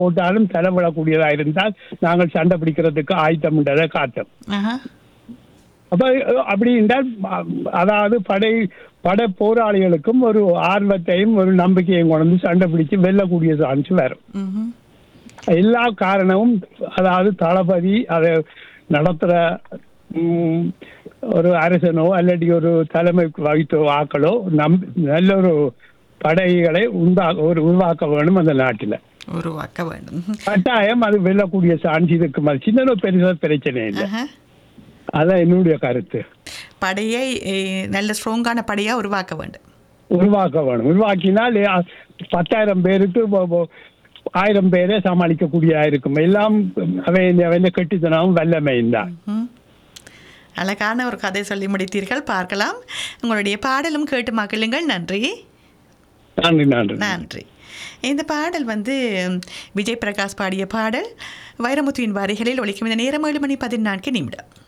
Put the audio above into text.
போட்டாலும் செலவிடக்கூடியதா இருந்தால் நாங்கள் சண்டை பிடிக்கிறதுக்கு ஆயத்தம்ன்றதை காட்டும் ஆஹா. அப்ப அஹ், அப்படி என்றால் அ- அதாவது படை படை போராளிகளுக்கும் ஒரு ஆர்வத்தையும் ஒரு நம்பிக்கையும் கொண்டு வந்து சண்டை பிடிச்சு வெல்லக்கூடிய சான்ஸ் வரும் ம்ஹும். எல்லா காரணமும் அதாவது தளபதி அதை நடத்துற ம், ஒரு அரசனோ அல்லது ஒரு தலைமை வகித்த ஆக்களோ நம் நல்ல ஒரு படைகளை உண்டா ஒரு உருவாக்க வேணும் அந்த நாட்டில் உருவாக்க வேண்டும் கட்டாயம் அது வெல்லக்கூடிய சான்ஸ் இருக்கு மாதிரி சின்ன பெருசா பிரச்சனை இல்லை ஆஹா. அதான் என்னுடைய கருத்து படையை eh, நல்ல ஸ்ட்ராங்கான படையா உருவாக்க வேண்டும் உருவாக்க வேணும் உருவாக்கினால் அ, பத்தாயிரம் பேருக்கு ஒ- ஒ- ஆயிரம் பேரை சமாளிக்கக்கூடியதா இருக்கும் எல்லாம் அவை அவை கெட்டித்தனமும் வல்லமையும் தான் ம். அழகான ஒரு கதை சொல்லி முடித்தீர்கள் பார்க்கலாம் உங்களுடைய பாடலும் கேட்டு மகிழுங்கள் நன்றி நன்றி நன்றி நன்றி இந்த பாடல் வந்து விஜய் பிரகாஷ் பாடிய பாடல் வைரமுத்துவின் வரிகளில் ஒலிக்கும் இந்த நேரம் ஏழு மணி பதினான்கு நிமிடம்